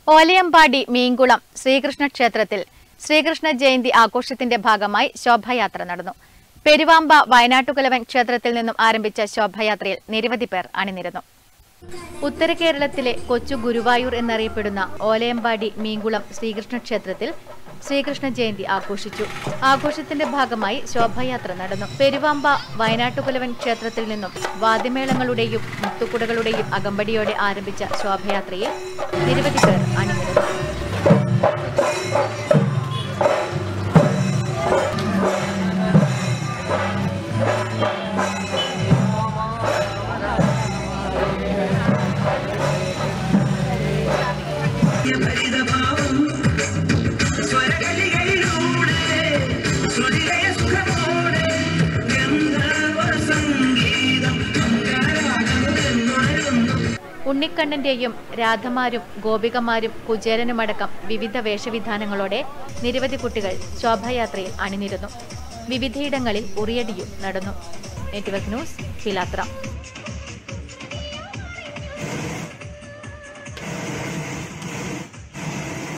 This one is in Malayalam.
ഓലയമ്പാടി മീൻകുളം ശ്രീകൃഷ്ണ ക്ഷേത്രത്തിൽ ശ്രീകൃഷ്ണ ജയന്തി ആഘോഷത്തിന്റെ ഭാഗമായി ശോഭയാത്ര നടന്നു പെരുവാമ്പ വയനാട്ടുകുലവൻ ക്ഷേത്രത്തിൽ നിന്നും ആരംഭിച്ച ശോഭയാത്രയിൽ നിരവധി പേർ അണിനിരന്നു ഉത്തര കേരളത്തിലെ കൊച്ചു ഗുരുവായൂർ എന്നറിയപ്പെടുന്ന ഓലയമ്പാടി മീൻകുളം ശ്രീകൃഷ്ണ ക്ഷേത്രത്തിൽ ശ്രീകൃഷ്ണ ജയന്തി ആഘോഷിച്ചു ആഘോഷത്തിന്റെ ഭാഗമായി ശോഭയാത്ര നടന്നു പെരുവാമ്പ വയനാട്ടുകുലവൻ ക്ഷേത്രത്തിൽ നിന്നും വാദ്യമേളങ്ങളുടെയും മുത്തുക്കുടകളുടെയും അകമ്പടിയോടെ ആരംഭിച്ച ശോഭയാത്രയിൽ നിരവധി പേർ അണിനിരന്നു ഭരിതഭാവം സ്വരകലികളിലൂടെ ശ്രുതിലയ സുഖമോടെ ഗന്ധർവ സംഗീതം മംഗളരാഗമുണരുന്നു ഉണ്ണിക്കണ്ണന്റെയും രാധമാരും ഗോപികമാരും കുചേലനുമടക്കം വിവിധ വേഷവിധാനങ്ങളോടെ നിരവധി കുട്ടികൾ ശോഭായാത്രയിൽ അണിനിരന്നു വിവിധയിടങ്ങളിൽ ഉറിയടിയും നടന്നു നെറ്റ്വർക്ക് ന്യൂസ് പിലാത്ര